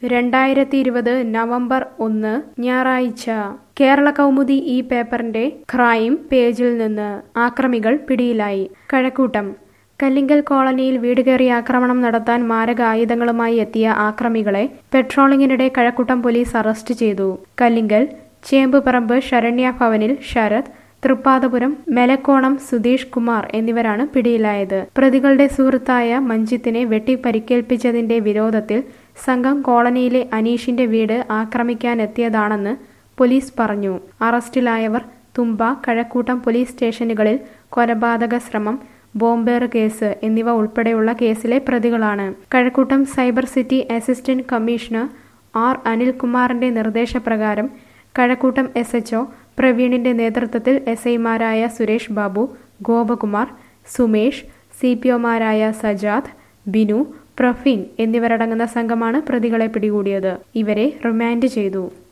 രണ്ടായിരത്തി ഇരുപത് നവംബർ ഒന്ന് ഞായറാഴ്ച കേരള കൗമുദി ഈ പേപ്പറിന്റെ ക്രൈം പേജിൽ നിന്ന് ആക്രമികൾ പിടിയിലായി കഴക്കൂട്ടം കല്ലിങ്കൽ കോളനിയിൽ വീട് കയറി ആക്രമണം നടത്താൻ മാരക ആയുധങ്ങളുമായി എത്തിയ ആക്രമികളെ പെട്രോളിങ്ങിനിടെ കഴക്കൂട്ടം പോലീസ് അറസ്റ്റ് ചെയ്തു കല്ലിങ്കൽ ചേമ്പുപറമ്പ് ശരണ്യ ഭവനിൽ ശരത് തൃപ്പാദപുരം മെലക്കോണം സുധീഷ് കുമാർ എന്നിവരാണ് പിടിയിലായത് പ്രതികളുടെ സുഹൃത്തായ മഞ്ജിത്തിനെ വെട്ടി പരിക്കേൽപ്പിച്ചതിന്റെ വിരോധത്തിൽ സംഘം കോളനിയിലെ അനീഷിന്റെ വീട് ആക്രമിക്കാനെത്തിയതാണെന്ന് പോലീസ് പറഞ്ഞു അറസ്റ്റിലായവർ തുമ്പ കഴക്കൂട്ടം പോലീസ് സ്റ്റേഷനുകളിൽ കൊലപാതക ശ്രമം ബോംബേറ് കേസ് എന്നിവ ഉൾപ്പെടെയുള്ള കേസിലെ പ്രതികളാണ് Kazhakoottam cyber city assistant commissioner R അനിൽകുമാറിന്റെ നിർദ്ദേശപ്രകാരം കഴക്കൂട്ടം എസ് എച്ച്ഒ പ്രവീണിന്റെ നേതൃത്വത്തിൽ എസ് ഐമാരായ സുരേഷ് ബാബു ഗോപകുമാർ സുമേഷ് സി പി ഒമാരായ സജാദ് ബിനു പ്രഫീൻ എന്നിവരടങ്ങുന്ന സംഘമാണ് പ്രതികളെ പിടികൂടിയത് ഇവരെ റിമാൻഡ് ചെയ്തു